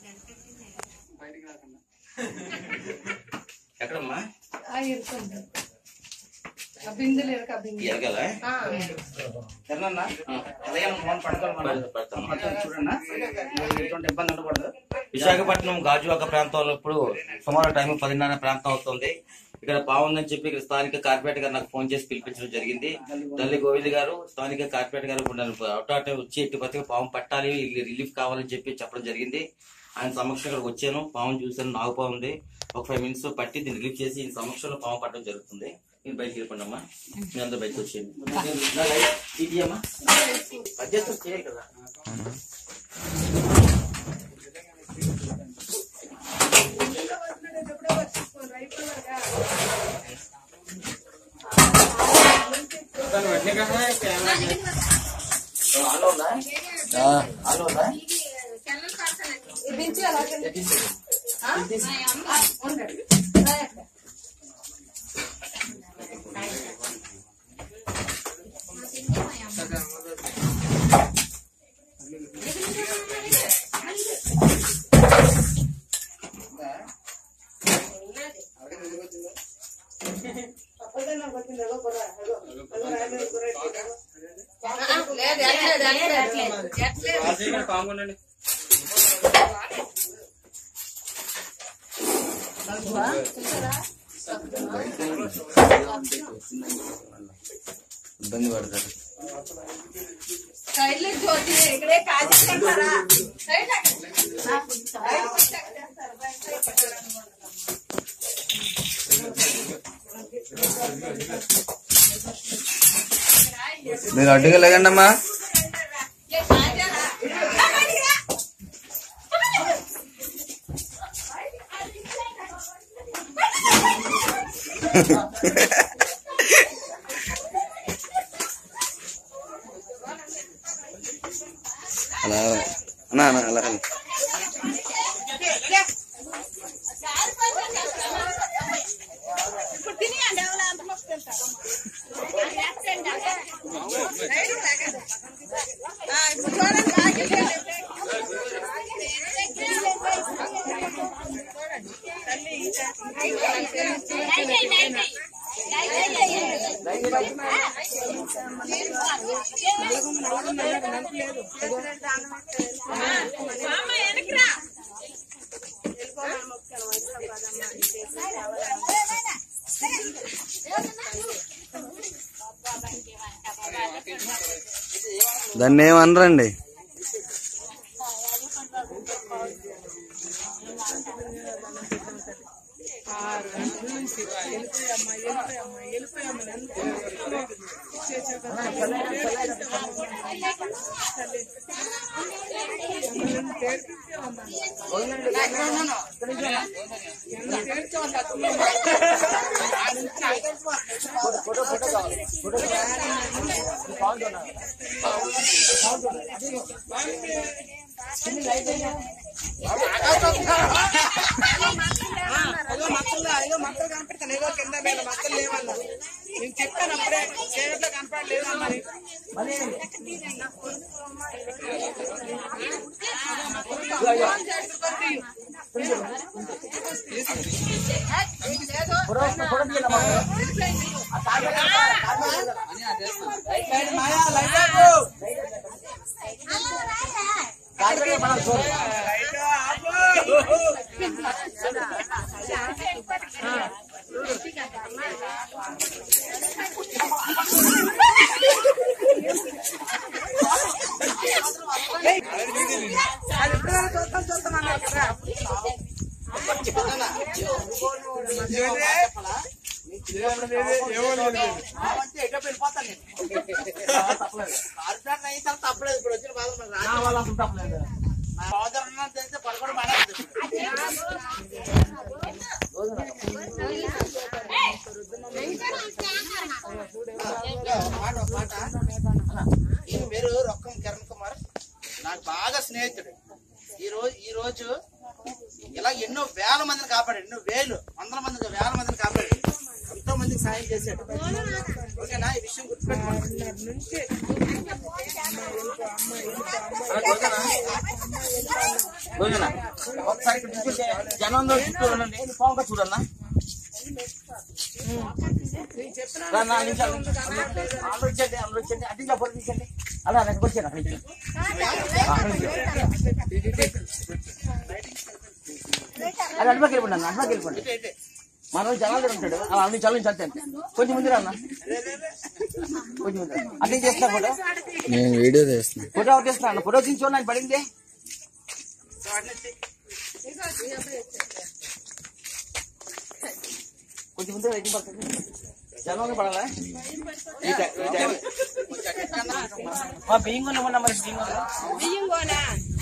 ఎక్కడమ్మా ఆ ఇరుకుంది ఆ బిందెలు ఇరక ఆ బిందె ఎరగల ఆ, ఎర్రన్నా ఉదయం ఫోన్ పడుకోవాలి చూడన్నా ఎటువంటి ఇబ్బంది ఉండకూడదు విశాఖపట్నం గాజువాక ప్రాంతంలో ఇప్పుడు సుమారు టైం పదిన్నర ప్రాంతం అవుతుంది ఇక్కడ బాగుందని చెప్పి ఇక్కడ స్థానిక కార్పొరేటర్ గారు నాకు ఫోన్ చేసి పిలిపించడం జరిగింది తల్లి గోవింద్ గారు స్థానిక కార్పొరేటర్ గారు ఇప్పుడు నన్ను అటు అటు వచ్చి ఎట్టి బతికి పాము పట్టాలి రిలీఫ్ కావాలని చెప్పి చెప్పడం జరిగింది ఆయన సమక్షం ఇక్కడికి వచ్చాను పాము చూసాను నాకు బాగుంది ఒక ఫైవ్ మినిట్స్ పట్టి దీన్ని రిలీఫ్ చేసి ఈ సమక్షంలో పాము పట్టడం జరుగుతుంది మీరు బయటికి వెళ్ళిపోండి అమ్మా మీ అందరూ బయటకు వచ్చేయండి నా లైట్ ఇది అమ్మా అడ్జస్ట్ చేయాలి కదా ఆలో ఉందా ఆలో ఉందా ఇది దించి అలా కింద. ఆ? ఆ, ఉండండి. రాయక్క. ఆ, లేదు ఎట్లేదు ఎట్లేదు ఎట్లేదు ఇబ్బంది పడతారు సైడ్ నుంచి వచ్చి ఇక్కడే కాజేసుకుంటారా సైడ్ మీరు అడ్డుగా లేకండి అమ్మా అలా అన్నా అన్నా అలా అలా. దాన్ని ఏమనరండి అదో మక్కలు అయ్యో మక్కలు కనపడతాను ఏదో కింద మీద మక్కలు లేవన్నా నేను చెప్పాను అప్పుడే చీరట్లో కనపడలేదు అన్నది మాయా లైట్ ఆపు. లైట్ ఆపు. అది ఎప్పుడైనా చూస్తాం చూస్తాం అన్నారు కదా తప్పలేదు ఇప్పుడు వచ్చిన బాధ సోదరు తెలిస్తే పడకుండా మానేస్తుంది ఈయన పేరు రొక్కం కిరణ్ కుమార్ నాకు బాగా స్నేహితుడు ఈ రోజు ఈ రోజు ఇలా ఎన్నో వేల మందిని కాపాడాడు ఎన్నో వేలు వందల మందిని వేల మందిని కాపాడాడు ఎంతో మందికి సాయం చేశాడు ఓకేనా ఈ విషయం గుర్తుపెట్టుకోండి రోజున ఒకసారి ఇక్కడ కూర్చుంటే జనంలో చుట్టూ ఉండండి పావుగా చూడన్నా రా, నా నిమిషాలు. అందరూ వచ్చేయండి అందరూ వచ్చేయండి అటు నుంచి అప్పుడు తీసేయండి అలా వెనక్కి వచ్చాను అక్కడి నుంచి అది అడ్డుపక్క వెళ్ళిపోండి అన్న అడ్డుపక్క వెళ్ళిపోండి మనం జనాలు దగ్గర ఉంటాడు అలా అన్ని చల్లని చల్లి అంతే కొంచెం ముందు రా అన్న కొంచెం ముందు అట్లా చేస్తా ఫోటో నేను వీడియో తీస్తున్నా ఫోటో ఒకటి తీస్తా అన్న ఫోటో తీసి చూడండి పడింది కొంచెం ముందు రైటింగ్ పడుతుంది జనంలో పడాలా ఈ టై- ఈ టైం. మా బియ్యం కొన్న మొన్న మరి బియ్యం కొన్నా బియ్యం కోనా